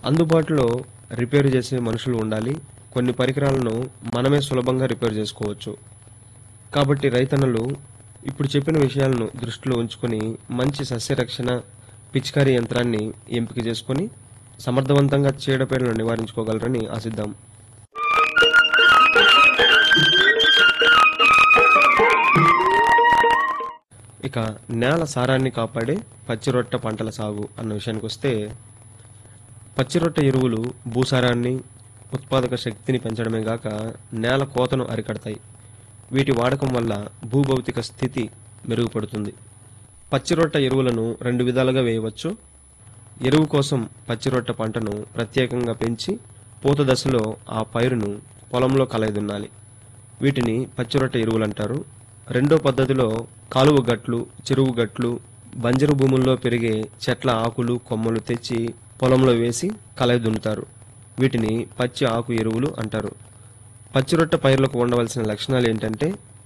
అందుబాటులో రిపేర్ చేసే మనుషులు ఉండాలి కొన్ని పరికరాలను మనమే సులభంగా రిపేర్ చేసుకోవచ్చు కాబట్టి రైతన్నలు ఇప్పుడు చెప్పిన విషయాలను దృష్టిలో ఉంచుకొని మంచి సస్యరక్షణ పిచికారీ యంత్రాన్ని ఎంపిక చేసుకొని సమర్థవంతంగా చీడపీడలను నివారించుకోగలరని ఆశిద్దాం ఇక నేల సారాన్ని కాపాడే పచ్చిరొట్ట పంటల సాగు అన్న విషయానికి వస్తే పచ్చిరొట్ట ఎరువులు భూసారాన్ని ఉత్పాదక శక్తిని పెంచడమే గాక నేల కోతను అరికడతాయి వీటి వాడకం వల్ల భూభౌతిక స్థితి మెరుగుపడుతుంది పచ్చిరొట్ట ఎరువులను రెండు విధాలుగా వేయవచ్చు ఎరువు కోసం పచ్చిరొట్ట పంటను ప్రత్యేకంగా పెంచి పూత దశలో ఆ పైరును పొలంలో కలయదున్నాలి వీటిని పచ్చిరొట్ట ఎరువులు అంటారు రెండో పద్ధతిలో కాలువ గట్లు చెరువు గట్లు బంజరు భూముల్లో పెరిగే చెట్ల ఆకులు కొమ్మలు తెచ్చి పొలంలో వేసి కలయదున్నుతారు వీటిని పచ్చి ఆకు ఎరువులు అంటారు పచ్చిరొట్ట పైర్లకు ఉండవలసిన లక్షణాలు ఏంటంటే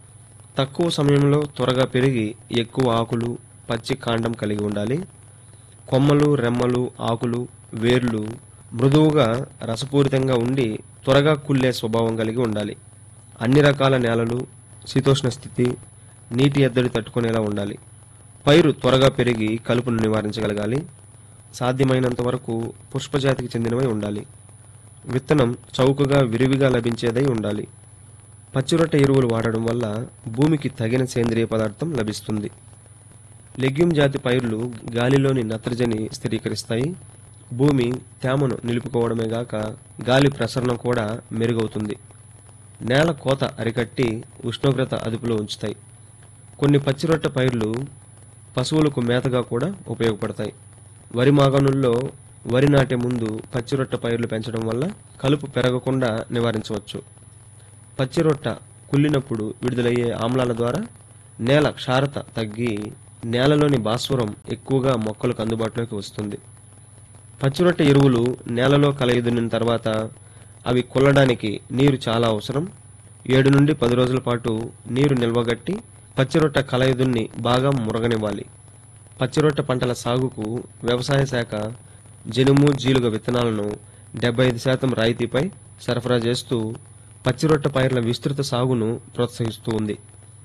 తక్కువ సమయంలో త్వరగా పెరిగి ఎక్కువ ఆకులు పచ్చి కాండం కలిగి ఉండాలి కొమ్మలు రెమ్మలు ఆకులు వేర్లు మృదువుగా రసపూరితంగా ఉండి త్వరగా కుళ్ళే స్వభావం కలిగి ఉండాలి అన్ని రకాల నేలలు శీతోష్ణ స్థితి నీటి ఎద్దడి తట్టుకునేలా ఉండాలి పైరు త్వరగా పెరిగి కలుపును నివారించగలగాలి సాధ్యమైనంత వరకు పుష్పజాతికి చెందినవై ఉండాలి విత్తనం చౌకగా విరివిగా లభించేదై ఉండాలి పచ్చిరొట్ట ఎరువులు వాడడం వల్ల భూమికి తగిన సేంద్రియ పదార్థం లభిస్తుంది లెగ్యూమ్ జాతి పైర్లు గాలిలోని నత్రజని స్థిరీకరిస్తాయి భూమి తేమను నిలుపుకోవడమే గాక గాలి ప్రసరణ కూడా మెరుగవుతుంది నేల కోత అరికట్టి ఉష్ణోగ్రత అదుపులో ఉంచుతాయి కొన్ని పచ్చిరొట్ట పైర్లు పశువులకు మేతగా కూడా ఉపయోగపడతాయి వరి మాగాణుల్లో వరి నాటే ముందు పచ్చిరొట్ట పైర్లు పెంచడం వల్ల కలుపు పెరగకుండా నివారించవచ్చు పచ్చిరొట్ట కుళ్ళినప్పుడు విడుదలయ్యే ఆమ్లాల ద్వారా నేల క్షారత తగ్గి నేలలోని భాస్వరం ఎక్కువగా మొక్కలకు అందుబాటులోకి వస్తుంది పచ్చిరొట్ట ఎరువులు నేలలో కలయిదునిన తర్వాత అవి కొల్లడానికి నీరు చాలా అవసరం ఏడు నుండి పది రోజుల పాటు నీరు నిల్వగట్టి పచ్చిరొట్ట కలయిదున్ని బాగా మురగనివ్వాలి పచ్చిరొట్ట పంటల సాగుకు వ్యవసాయ శాఖ జనుము జీలుగ విత్తనాలను డెబ్బై ఐదు శాతం రాయితీపై సరఫరా చేస్తూ పచ్చిరొట్ట పైర్ల విస్తృత సాగును ప్రోత్సహిస్తూ ఉంది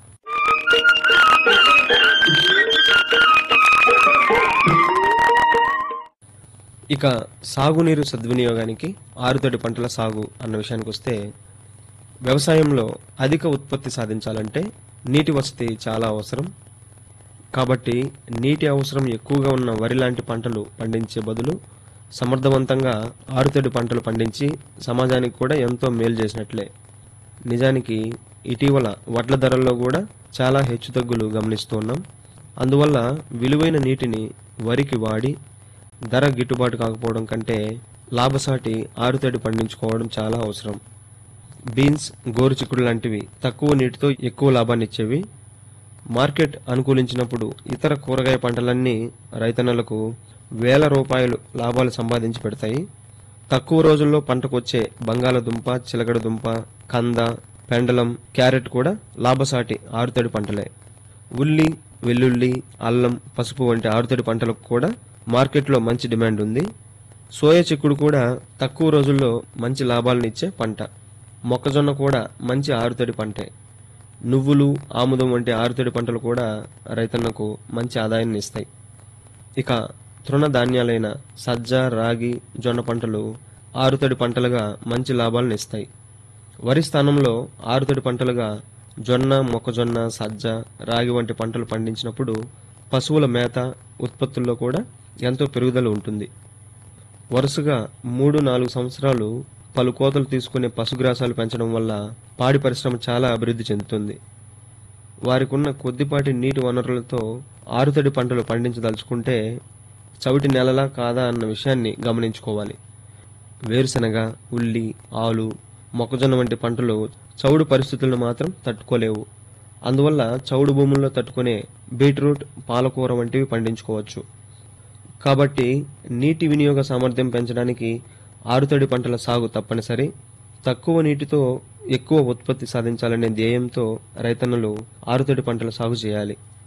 ఇక సాగునీరు సద్వినియోగానికి ఆరుతడి పంటల సాగు అన్న విషయానికి వస్తే వ్యవసాయంలో అధిక ఉత్పత్తి సాధించాలంటే నీటి వసతి చాలా అవసరం కాబట్టి నీటి అవసరం ఎక్కువగా ఉన్న వరి లాంటి పంటలు పండించే బదులు సమర్థవంతంగా ఆరుతడి పంటలు పండించి సమాజానికి కూడా ఎంతో మేలు చేసినట్లే నిజానికి ఇటీవల వడ్ల ధరల్లో కూడా చాలా హెచ్చుతగ్గులు గమనిస్తూ ఉన్నాం అందువల్ల విలువైన నీటిని వరికి వాడి ధర గిట్టుబాటు కాకపోవడం కంటే లాభసాటి ఆరుతడి పండించుకోవడం చాలా అవసరం బీన్స్ గోరుచిక్కుడు లాంటివి తక్కువ నీటితో ఎక్కువ లాభాన్ని ఇచ్చేవి మార్కెట్ అనుకూలించినప్పుడు ఇతర కూరగాయ పంటలన్నీ రైతన్నలకు వేల రూపాయలు లాభాలు సంపాదించి పెడతాయి తక్కువ రోజుల్లో పంటకొచ్చే బంగాళదుంప చిలకడదుంప కంద పెండలం క్యారెట్ కూడా లాభసాటి ఆరుతడి పంటలే ఉల్లి వెల్లుల్లి అల్లం పసుపు వంటి ఆరుతడి పంటలకు కూడా మార్కెట్లో మంచి డిమాండ్ ఉంది సోయా చిక్కుడు కూడా తక్కువ రోజుల్లో మంచి లాభాలను ఇచ్చే పంట మొక్కజొన్న కూడా మంచి ఆరుతడి పంటే నువ్వులు ఆముదం వంటి ఆరుతడి పంటలు కూడా రైతన్నకు మంచి ఆదాయాన్ని ఇస్తాయి ఇక తృణ ధాన్యాలైన సజ్జ రాగి జొన్న పంటలు ఆరుతడి పంటలుగా మంచి లాభాలను ఇస్తాయి వరి స్థానంలో ఆరుతడి పంటలుగా జొన్న మొక్కజొన్న సజ్జ రాగి వంటి పంటలు పండించినప్పుడు పశువుల మేత ఉత్పత్తుల్లో కూడా ఎంతో పెరుగుదల ఉంటుంది వరుసగా మూడు నాలుగు సంవత్సరాలు పలు కోతలు తీసుకునే పశుగ్రాసాలు పెంచడం వల్ల పాడి పరిశ్రమ చాలా అభివృద్ధి చెందుతుంది వారికున్న కొద్దిపాటి నీటి వనరులతో ఆరుతడి పంటలు పండించదలుచుకుంటే చవిటి నెలలా కాదా అన్న విషయాన్ని గమనించుకోవాలి వేరుశనగ ఉల్లి ఆలు మొక్కజొన్న వంటి పంటలు చౌడు పరిస్థితులను మాత్రం తట్టుకోలేవు అందువల్ల చౌడు భూముల్లో తట్టుకునే బీట్రూట్ పాలకూర వంటివి పండించుకోవచ్చు కాబట్టి నీటి వినియోగ సామర్థ్యం పెంచడానికి ఆరుతడి పంటల సాగు తప్పనిసరి తక్కువ నీటితో ఎక్కువ ఉత్పత్తి సాధించాలనే ధ్యేయంతో రైతన్నలు ఆరుతడి పంటల సాగు చేయాలి